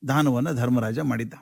ದಾನವನ್ನು ಧರ್ಮರಾಜ ಮಾಡಿದ್ದ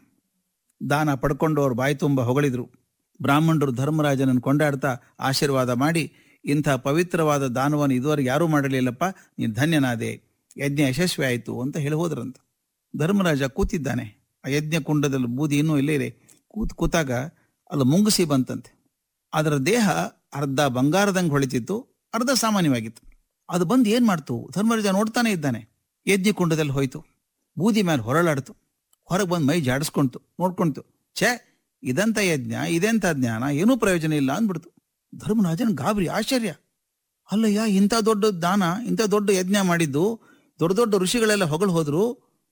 ದಾನ ಪಡ್ಕೊಂಡು ಅವ್ರು ಬಾಯಿ ತುಂಬ ಹೊಗಳಿದ್ರು ಬ್ರಾಹ್ಮಣರು ಧರ್ಮರಾಜನನ್ನು ಕೊಂಡಾಡ್ತಾ ಆಶೀರ್ವಾದ ಮಾಡಿ ಇಂಥ ಪವಿತ್ರವಾದ ದಾನವನ್ನು ಇದುವರೆಗೆ ಯಾರೂ ಮಾಡಲಿಲ್ಲಪ್ಪ ನೀನು ಧನ್ಯನಾದೆ ಯಜ್ಞ ಯಶಸ್ವಿ ಆಯಿತು ಅಂತ ಹೇಳಿ ಹೋದ್ರಂತ ಧರ್ಮರಾಜ ಕೂತಿದ್ದಾನೆ ಆ ಯಜ್ಞ ಕುಂಡದಲ್ಲಿ ಬೂದಿ ಇನ್ನೂ ಇಲ್ಲೇ ಇದೆ ಕೂತ್ ಕೂತಾಗ ಅಲ್ಲಿ ಮುಂಗುಸಿ ಬಂತಂತೆ ಅದರ ದೇಹ ಅರ್ಧ ಬಂಗಾರದಂಗೆ ಹೊಳಿತಿತ್ತು ಅರ್ಧ ಸಾಮಾನ್ಯವಾಗಿತ್ತು ಅದು ಬಂದು ಏನ್ ಮಾಡ್ತು ಧರ್ಮರಾಜ ನೋಡ್ತಾನೆ ಇದ್ದಾನೆ ಯಜ್ಞ ಕುಂಡದಲ್ಲಿ ಹೋಯ್ತು ಬೂದಿ ಮೇಲೆ ಹೊರಳಾಡ್ತು ಹೊರಗೆ ಬಂದು ಮೈ ಜಾಡಿಸ್ಕೊಂತು ನೋಡ್ಕೊಂತು ಛೇ ಇದಂತ ಯಜ್ಞ ಇದೆಂತ ಜ್ಞಾನ ಏನೂ ಪ್ರಯೋಜನ ಇಲ್ಲ ಅಂದ್ಬಿಡ್ತು ಧರ್ಮರಾಜನ್ ಗಾಬರಿ ಆಶ್ಚರ್ಯ ಅಲ್ಲಯ್ಯ ಇಂಥ ದೊಡ್ಡ ದಾನ ಇಂಥ ದೊಡ್ಡ ಯಜ್ಞ ಮಾಡಿದ್ದು ದೊಡ್ಡ ದೊಡ್ಡ ಋಷಿಗಳೆಲ್ಲ ಹೊಗಳು ಹೋದ್ರು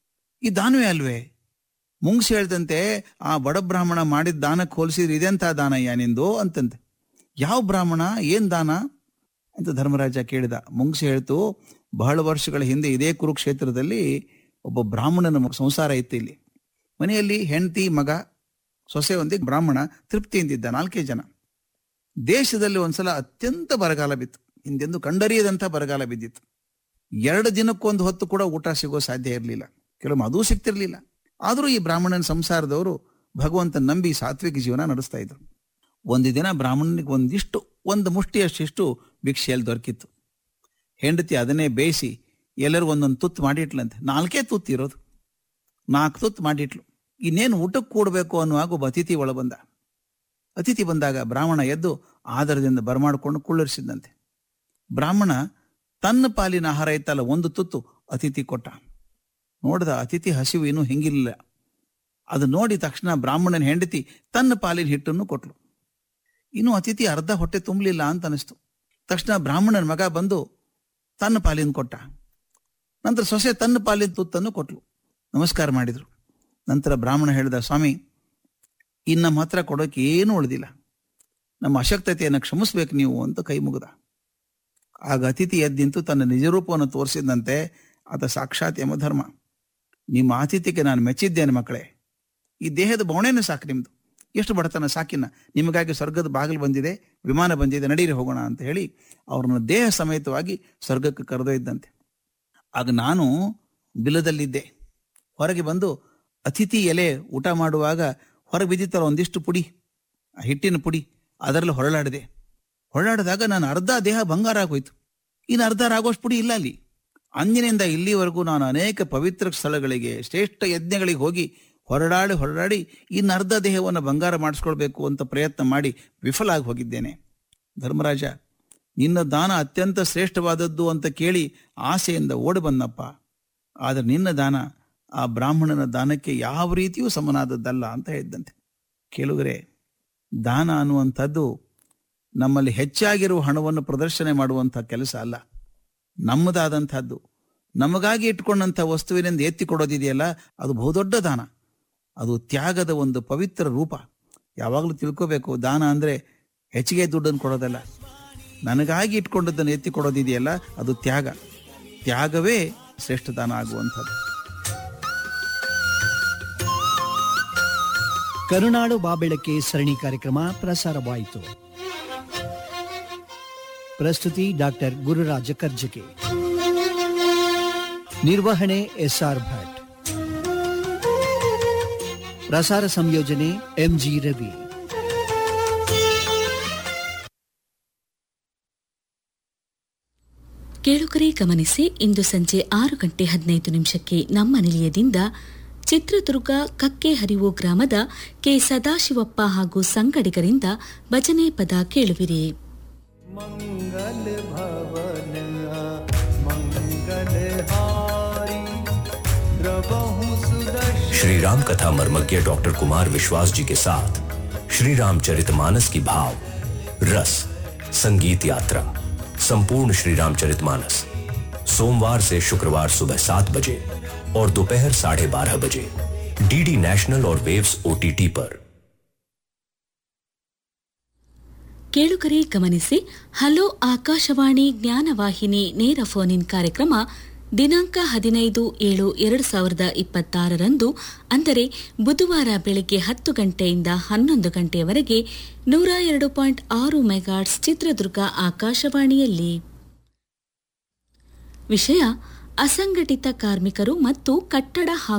ಈ ದಾನವೇ ಅಲ್ವೇ ಮುಂಗ್ಸಿ ಹೇಳ್ದಂತೆ ಆ ಬಡ ಬ್ರಾಹ್ಮಣ ಮಾಡಿದ ದಾನಕ್ಕೆ ಹೋಲಿಸಿದ್ರೆ ಇದೆಂತ ದಾನಯ್ಯ ನಿಂದು ಅಂತಂತೆ ಯಾವ ಬ್ರಾಹ್ಮಣ ಏನ್ ದಾನ ಅಂತ ಧರ್ಮರಾಜ ಕೇಳಿದ ಮುಂಗ್ಸಿ ಹೇಳ್ತು ಬಹಳ ವರ್ಷಗಳ ಹಿಂದೆ ಇದೇ ಕುರುಕ್ಷೇತ್ರದಲ್ಲಿ ಒಬ್ಬ ಬ್ರಾಹ್ಮಣನ ಸಂಸಾರ ಇತ್ತು ಇಲ್ಲಿ ಮನೆಯಲ್ಲಿ ಹೆಂಡತಿ ಮಗ ಸೊಸೆ ಒಂದಿಗೆ ಬ್ರಾಹ್ಮಣ ತೃಪ್ತಿಯಿಂದಿದ್ದ ನಾಲ್ಕೇ ಜನ ದೇಶದಲ್ಲಿ ಒಂದ್ಸಲ ಅತ್ಯಂತ ಬರಗಾಲ ಬಿತ್ತು ಹಿಂದೆಂದು ಕಂಡರಿಯದಂಥ ಬರಗಾಲ ಬಿದ್ದಿತ್ತು ಎರಡು ದಿನಕ್ಕೊಂದು ಹೊತ್ತು ಕೂಡ ಊಟ ಸಿಗೋ ಸಾಧ್ಯ ಇರಲಿಲ್ಲ ಕೆಲವೊಮ್ಮೆ ಅದೂ ಸಿಗ್ತಿರ್ಲಿಲ್ಲ ಆದರೂ ಈ ಬ್ರಾಹ್ಮಣನ ಸಂಸಾರದವರು ಭಗವಂತ ನಂಬಿ ಸಾತ್ವಿಕ ಜೀವನ ನಡೆಸ್ತಾ ಇದ್ರು ಒಂದು ದಿನ ಬ್ರಾಹ್ಮಣನಿಗೆ ಒಂದಿಷ್ಟು ಒಂದು ಮುಷ್ಟಿಯಷ್ಟಿಷ್ಟು ಭಿಕ್ಷೆಯಲ್ಲಿ ದೊರಕಿತ್ತು ಹೆಂಡತಿ ಅದನ್ನೇ ಬೇಯಿಸಿ ಎಲ್ಲರೂ ಒಂದೊಂದು ತುತ್ತು ಮಾಡಿಟ್ಲಂತೆ ನಾಲ್ಕೇ ತುತ್ತು ಇರೋದು ನಾಲ್ಕು ತುತ್ತು ಮಾಡಿಟ್ಲು ಇನ್ನೇನು ಊಟಕ್ಕೆ ಕೂಡಬೇಕು ಅನ್ನುವಾಗ ಒಬ್ಬ ಅತಿಥಿ ಒಳ ಬಂದ ಅತಿಥಿ ಬಂದಾಗ ಬ್ರಾಹ್ಮಣ ಎದ್ದು ಆದರದಿಂದ ಬರಮಾಡಿಕೊಂಡು ಕುಳ್ಳರಿಸಿದಂತೆ ಬ್ರಾಹ್ಮಣ ತನ್ನ ಪಾಲಿನ ಆಹಾರ ಇತ್ತಲ್ಲ ಒಂದು ತುತ್ತು ಅತಿಥಿ ಕೊಟ್ಟ ನೋಡಿದ ಅತಿಥಿ ಹಸಿವು ಇನ್ನೂ ಹಿಂಗಿಲ್ಲ ಅದು ನೋಡಿ ತಕ್ಷಣ ಬ್ರಾಹ್ಮಣನ ಹೆಂಡತಿ ತನ್ನ ಪಾಲಿನ ಹಿಟ್ಟನ್ನು ಕೊಟ್ಲು ಇನ್ನು ಅತಿಥಿ ಅರ್ಧ ಹೊಟ್ಟೆ ತುಂಬಲಿಲ್ಲ ಅಂತ ಅನಿಸ್ತು ತಕ್ಷಣ ಬ್ರಾಹ್ಮಣನ ಮಗ ಬಂದು ತನ್ನ ಪಾಲಿನ ಕೊಟ್ಟ ನಂತರ ಸೊಸೆ ತನ್ನ ಪಾಲಿನ ತುತ್ತನ್ನು ಕೊಟ್ಲು ನಮಸ್ಕಾರ ಮಾಡಿದ್ರು ನಂತರ ಬ್ರಾಹ್ಮಣ ಹೇಳಿದ ಸ್ವಾಮಿ ಇನ್ನು ನಮ್ಮ ಹತ್ರ ಕೊಡೋಕೆ ಏನೂ ಉಳಿದಿಲ್ಲ ನಮ್ಮ ಅಶಕ್ತತೆಯನ್ನು ಕ್ಷಮಿಸ್ಬೇಕು ನೀವು ಅಂತ ಕೈ ಮುಗಿದ ಆಗ ಅತಿಥಿ ಎದ್ದಿಂತು ತನ್ನ ನಿಜರೂಪವನ್ನು ತೋರಿಸಿದಂತೆ ಆತ ಸಾಕ್ಷಾತ್ ಯಮಧರ್ಮ ನಿಮ್ಮ ಆತಿಥ್ಯಕ್ಕೆ ನಾನು ಮೆಚ್ಚಿದ್ದೇನೆ ಮಕ್ಕಳೇ ಈ ದೇಹದ ಬವಣೆನೂ ಸಾಕು ನಿಮ್ದು ಎಷ್ಟು ಬಡತನ ಸಾಕಿನ ನಿಮಗಾಗಿ ಸ್ವರ್ಗದ ಬಾಗಿಲು ಬಂದಿದೆ ವಿಮಾನ ಬಂದಿದೆ ನಡೀರಿ ಹೋಗೋಣ ಅಂತ ಹೇಳಿ ಅವ್ರನ್ನ ದೇಹ ಸಮೇತವಾಗಿ ಸ್ವರ್ಗಕ್ಕೆ ಕರೆದೊಯ್ದಂತೆ ಆಗ ನಾನು ಬಿಲದಲ್ಲಿದ್ದೆ ಹೊರಗೆ ಬಂದು ಅತಿಥಿ ಎಲೆ ಊಟ ಮಾಡುವಾಗ ಹೊರಗೆ ಬಿದ್ದಿತ್ತಲ್ಲ ಒಂದಿಷ್ಟು ಪುಡಿ ಆ ಹಿಟ್ಟಿನ ಪುಡಿ ಅದರಲ್ಲಿ ಹೊರಳಾಡಿದೆ ಹೊರಳಾಡಿದಾಗ ನಾನು ಅರ್ಧ ದೇಹ ಬಂಗಾರ ಆಗೋಯ್ತು ಇನ್ನು ಅರ್ಧ ಆಗೋಷ್ಟು ಪುಡಿ ಇಲ್ಲ ಅಲ್ಲಿ ಅಂದಿನಿಂದ ಇಲ್ಲಿವರೆಗೂ ನಾನು ಅನೇಕ ಪವಿತ್ರ ಸ್ಥಳಗಳಿಗೆ ಶ್ರೇಷ್ಠ ಯಜ್ಞಗಳಿಗೆ ಹೋಗಿ ಹೊರಡಾಡಿ ಹೊರಡಾಡಿ ಇನ್ನು ಅರ್ಧ ದೇಹವನ್ನು ಬಂಗಾರ ಮಾಡಿಸ್ಕೊಳ್ಬೇಕು ಅಂತ ಪ್ರಯತ್ನ ಮಾಡಿ ವಿಫಲ ಆಗಿ ಹೋಗಿದ್ದೇನೆ ಧರ್ಮರಾಜ ನಿನ್ನ ದಾನ ಅತ್ಯಂತ ಶ್ರೇಷ್ಠವಾದದ್ದು ಅಂತ ಕೇಳಿ ಆಸೆಯಿಂದ ಓಡಿ ಬಂದಪ್ಪ ಆದರೆ ನಿನ್ನ ದಾನ ಆ ಬ್ರಾಹ್ಮಣನ ದಾನಕ್ಕೆ ಯಾವ ರೀತಿಯೂ ಸಮನಾದದ್ದಲ್ಲ ಅಂತ ಹೇಳಿದ್ದಂತೆ ಕೇಳುಗರೆ ದಾನ ಅನ್ನುವಂಥದ್ದು ನಮ್ಮಲ್ಲಿ ಹೆಚ್ಚಾಗಿರುವ ಹಣವನ್ನು ಪ್ರದರ್ಶನ ಮಾಡುವಂಥ ಕೆಲಸ ಅಲ್ಲ ನಮ್ಮದಾದಂಥದ್ದು ನಮಗಾಗಿ ಇಟ್ಕೊಂಡಂಥ ವಸ್ತುವಿನಿಂದ ಎತ್ತಿ ಕೊಡೋದಿದೆಯಲ್ಲ ಅದು ಬಹುದೊಡ್ಡ ದಾನ ಅದು ತ್ಯಾಗದ ಒಂದು ಪವಿತ್ರ ರೂಪ ಯಾವಾಗಲೂ ತಿಳ್ಕೋಬೇಕು ದಾನ ಅಂದರೆ ಹೆಚ್ಚಿಗೆ ದುಡ್ಡನ್ನು ಕೊಡೋದಲ್ಲ ನನಗಾಗಿ ಇಟ್ಕೊಂಡದ್ದನ್ನು ಎತ್ತಿ ಕೊಡೋದಿದೆಯಲ್ಲ ಅದು ತ್ಯಾಗ ತ್ಯಾಗವೇ ಶ್ರೇಷ್ಠ ದಾನ ಆಗುವಂಥದ್ದು ಕರುನಾಡು ಬಾಬೆಳಕೆ ಸರಣಿ ಕಾರ್ಯಕ್ರಮ ಪ್ರಸಾರವಾಯಿತು ಪ್ರಸ್ತುತಿ ಡಾಕ್ಟರ್ ಗುರುರಾಜ ಕರ್ಜಗೆ ನಿರ್ವಹಣೆ ಎಸ್ಆರ್ ಭಟ್ ಪ್ರಸಾರ ಸಂಯೋಜನೆ ಎಂಜಿ ರವಿ ಕೇಳುಗರೆ ಗಮನಿಸಿ ಇಂದು ಸಂಜೆ ಆರು ಗಂಟೆ ಹದಿನೈದು ನಿಮಿಷಕ್ಕೆ ನಮ್ಮ ನಿಲಯದಿಂದ ಚಿತ್ರದುರ್ಗ ಕಕ್ಕೆ ಹರಿವು ಗ್ರಾಮದ ಕೆ ಸದಾಶಿವಪ್ಪ ಹಾಗೂ ಸಂಗಡಿಗರಿಂದ ಭಜನೆ ಪದ ಕೇಳುವಿರಿ मंगल भवन मंगलहारी द्रवहु सुदर्शन श्री राम कथा मर्मज्ञ डॉक्टर कुमार विश्वास जी के साथ श्री रामचरितमानस की भाव रस संगीत यात्रा संपूर्ण श्री रामचरितमानस सोमवार से शुक्रवार सुबह सात बजे और दोपहर साढ़े बारह बजे डीडी नेशनल और वेव्स ओटीटी पर ಕೇಳುಗರೆ ಗಮನಿಸಿ ಹಲೋ ಆಕಾಶವಾಣಿ ಜ್ಞಾನವಾಹಿನಿ ನೇರ ಫೋನ್ ಇನ್ ಕಾರ್ಯಕ್ರಮ ದಿನಾಂಕ ಹದಿನೈದು ಏಳು ಎರಡು ಸಾವಿರದ ಇಪ್ಪತ್ತಾರರಂದು ಅಂದರೆ ಬುಧವಾರ ಬೆಳಗ್ಗೆ ಹತ್ತು ಗಂಟೆಯಿಂದ ಹನ್ನೊಂದು ಗಂಟೆಯವರೆಗೆ ನೂರ ಎರಡು ಪಾಯಿಂಟ್ ಆರು ಮೆಗಾಟ್ಸ್ ಚಿತ್ರದುರ್ಗ ಆಕಾಶವಾಣಿಯಲ್ಲಿ ವಿಷಯ ಅಸಂಘಟಿತ ಕಾರ್ಮಿಕರು ಮತ್ತು ಕಟ್ಟಡ ಹಾಗೂ